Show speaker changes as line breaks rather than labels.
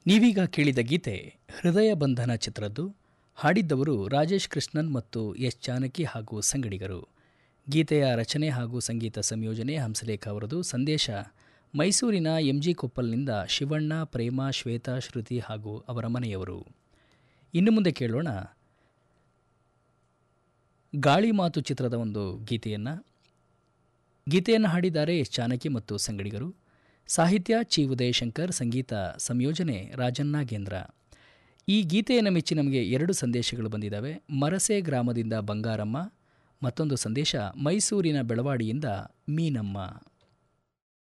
ನೀವೀಗ ಕೇಳಿದ ಗೀತೆ ಹೃದಯ ಬಂಧನ ಚಿತ್ರದ್ದು ಹಾಡಿದ್ದವರು ರಾಜೇಶ್ ಕೃಷ್ಣನ್ ಮತ್ತು ಎಸ್ ಜಾನಕಿ ಹಾಗೂ ಸಂಗಡಿಗರು ಗೀತೆಯ ರಚನೆ ಹಾಗೂ ಸಂಗೀತ ಸಂಯೋಜನೆ ಹಂಸಲೇಖ ಅವರದು ಸಂದೇಶ ಮೈಸೂರಿನ ಎಂಜಿ ಕೊಪ್ಪಲ್ನಿಂದ ಶಿವಣ್ಣ ಪ್ರೇಮ ಶ್ವೇತಾ ಶ್ರುತಿ ಹಾಗೂ ಅವರ ಮನೆಯವರು ಇನ್ನು ಮುಂದೆ ಕೇಳೋಣ ಗಾಳಿ ಮಾತು ಚಿತ್ರದ ಒಂದು ಗೀತೆಯನ್ನು ಗೀತೆಯನ್ನು ಹಾಡಿದ್ದಾರೆ ಎಸ್ ಜಾನಕಿ ಮತ್ತು ಸಂಗಡಿಗರು ಸಾಹಿತ್ಯ ಚಿ ಉದಯಶಂಕರ್ ಸಂಗೀತ ಸಂಯೋಜನೆ ರಾಜನ್ನಾಗೇಂದ್ರ ಈ ಗೀತೆಯನ್ನು ಮೆಚ್ಚಿ ನಮಗೆ ಎರಡು ಸಂದೇಶಗಳು ಬಂದಿದ್ದಾವೆ ಮರಸೆ ಗ್ರಾಮದಿಂದ ಬಂಗಾರಮ್ಮ ಮತ್ತೊಂದು ಸಂದೇಶ ಮೈಸೂರಿನ ಬೆಳವಾಡಿಯಿಂದ ಮೀನಮ್ಮ